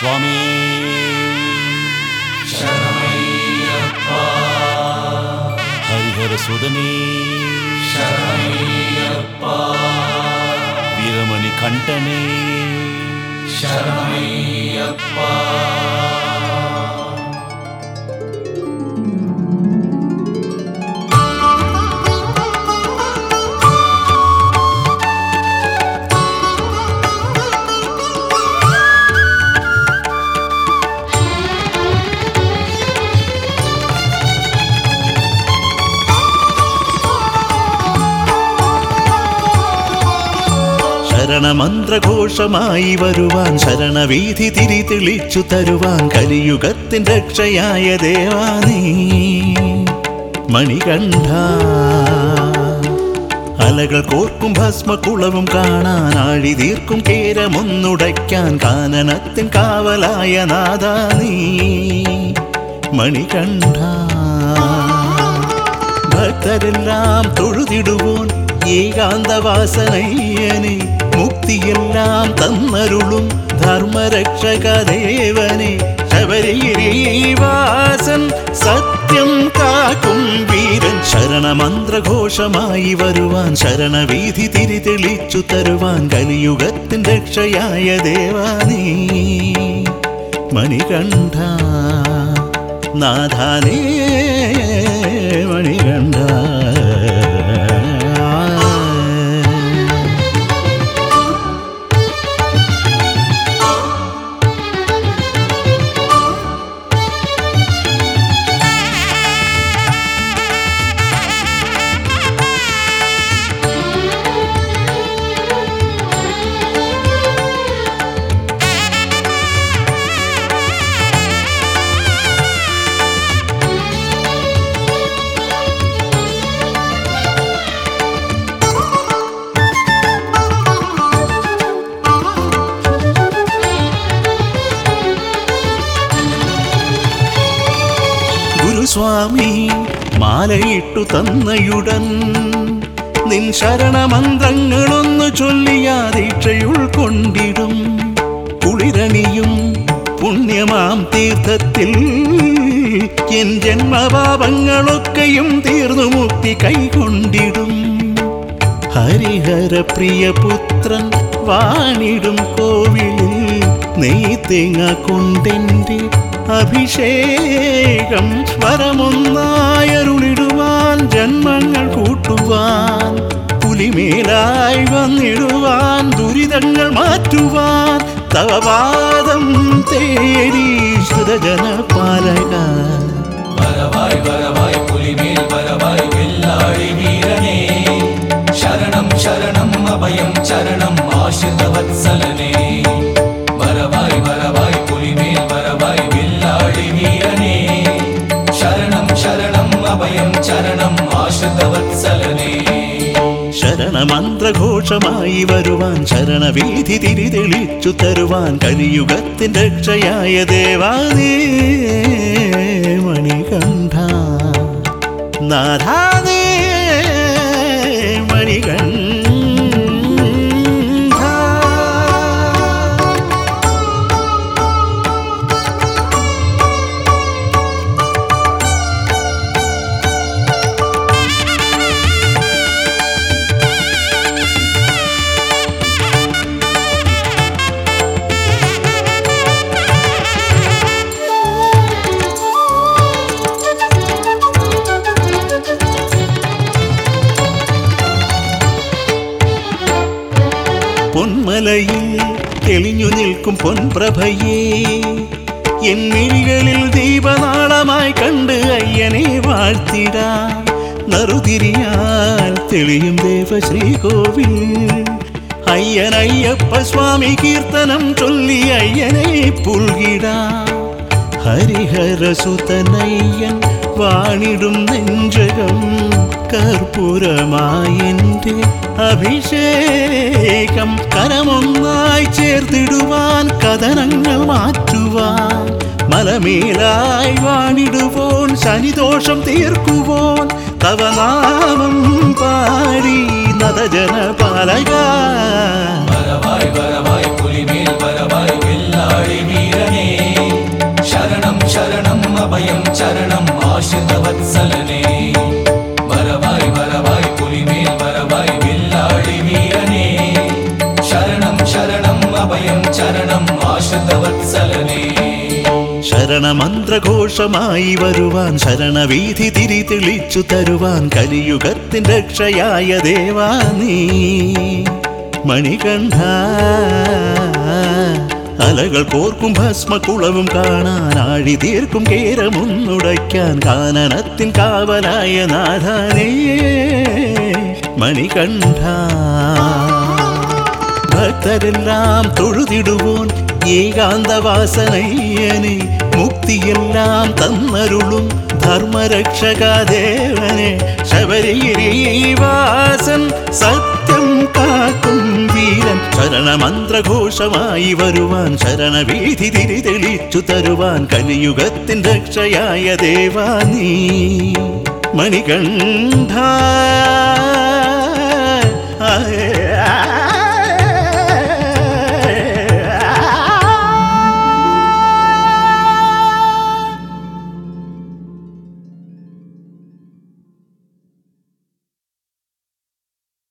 സ്വാമി ഹരിഹരസുതനേ വീരമണി കണ്ഠനേ ശരണമന്ത്രഘോഷമായി വരുവാൻ ശരണവീഥി തിരി തെളിച്ചു തരുവാൻ കലിയുഗത്തിൻ രക്ഷയായ ദേവാനീ മണികണ്ഠ അലകൾ കോർക്കും ഭസ്മക്കുളവും കാണാൻ ആഴി തീർക്കും കേരമൊന്നുടയ്ക്കാൻ കാനനത്തിൻ കാവലായ നാദാനീ മണികണ്ഠ ഭക്തരെല്ലാം തൊഴുതിടുவோൻ ഏകാന്തവാസനയ്യനെ മുക്തിയെല്ലാം തന്നരുളും ധർമ്മരക്ഷകദേവനെ ശബരിഗിരിവാസൻ സത്യം കാക്കും വീരൻ ശരണമന്ത്രഘോഷമായി വരുവാൻ ശരണവീഥി തിരി തെളിച്ചു തരുവാൻ കലിയുഗത്തിൻ രക്ഷയായ ദേവാനീ മണികണ്ഠ നാഥാനേ മണികണ്ഠ ഗുരുസ്വാമി മാലയിട്ടു തന്നയുടൻ നിൻ ശരണമന്ത്രങ്ങളൊന്നു ചൊല്ലിയാ ദീക്ഷയുൾക്കൊണ്ടിടും കുളിരണിയും പുണ്യമാം തീർത്ഥത്തിൽ എൻ ജന്മപാപങ്ങളൊക്കെയും തീർന്നു മുക്തി കൈകൊണ്ടിടും ഹരിഹര പ്രിയപുത്രൻ വാണിടും കോവിലിൽ നെയ് തേങ്ങ കൊണ്ടെൻ്റെ അഭിഷേകം സ്വരമൊന്നായരുളിടുവാൻ ജന്മങ്ങൾ കൂട്ടുവാൻ പുലിമേലായി വന്നിടുവാൻ ദുരിതങ്ങൾ മാറ്റുവാൻ തവപാദം തേടി ശ്രുതജന പാലക വരവായി വരവായി പുലിമേൽ വരവായി വെല്ലാളി വീരനേ ശരണം ശരണം അഭയം ചരണം ആശ്രിത വത്സലനേ വരവായി വരവായി പുലിമേൽ വരവായി വെല്ലാളി വീരനേ ശരണം ശരണം അഭയം ചരണം ആശ്രിത വത്സലനേ ശരണമന്ത്രഘോഷമായി വരുവാൻ ശരണവീഥി തിരി തെളിച്ചു തരുവാൻ കലിയുഗത്തിൻ രക്ഷയായ ദേവാനേ മണികണ്ഠ നാഥാനേ മണികണ്ഠ പൊന്മലയിൽ തെളിഞ്ഞു നിൽക്കും പൊൻപ്രഭയേ എൻ മിഴികളിൽ ദീപനാളമായി കണ്ട് അയ്യനെ വാഴ്ത്തിട നറുതിരിയാൽ തെളിയും ദേവശ്രീകോവിൽ അയ്യനയ്യപ്പ സ്വാമി കീർത്തനം ചൊല്ലി അയ്യനെ പുൽകിട ഹരിഹരസുതനയ്യൻ വാണിടും നെഞ്ചകം കർപ്പൂരമായെൻ്റെ അഭിഷേകം കരമൊന്നായി ചേർത്തിടുവാൻ കഥനങ്ങൾ മാറ്റുവാൻ മലമേലായി വാണിടുവോൻ ശനിദോഷം തീർക്കുവോൻ തവ നാമം പാടി നദജന പാലക വരവായി വരവായി പുലിമേൽ വരവായി വെല്ലാളി വീരനേ അഭയം ചരണം ആശ്രിതവത്സലനേ ശരണമന്ത്രഘോഷമായി വരുവാൻ ശരണവീഥി തിരി തെളിച്ചു തരുവാൻ കലിയുഗത്തിൻ രക്ഷയായ ദേവാ നീ മണികണ്ഠ അലകൾ കോർക്കും ഭസ്മക്കുളവും കാണാൻ ആഴി തീർക്കും കേരമൊന്നുടയ്ക്കാൻ കാനനത്തിൻ കാവലായ നാഥനേ മണികണ്ഠ ഭക്തരെല്ലാം തൊഴുതിടുவோൻ ഏകാന്തവാസനയ്യനെ മുക്തിയെല്ലാം തന്നരുളും ധർമ്മരക്ഷകാദേവനെ ശബരിഗിരിവാസൻ സത്യം കാക്കും വീരൻ ശരണമന്ത്രഘോഷമായി വരുവാൻ ശരണവീഥി തിരി തെളിച്ചു തരുവാൻ കലിയുഗത്തിൻ രക്ഷയായ ദേവാ നീ മണികണ്ഠ ആയേ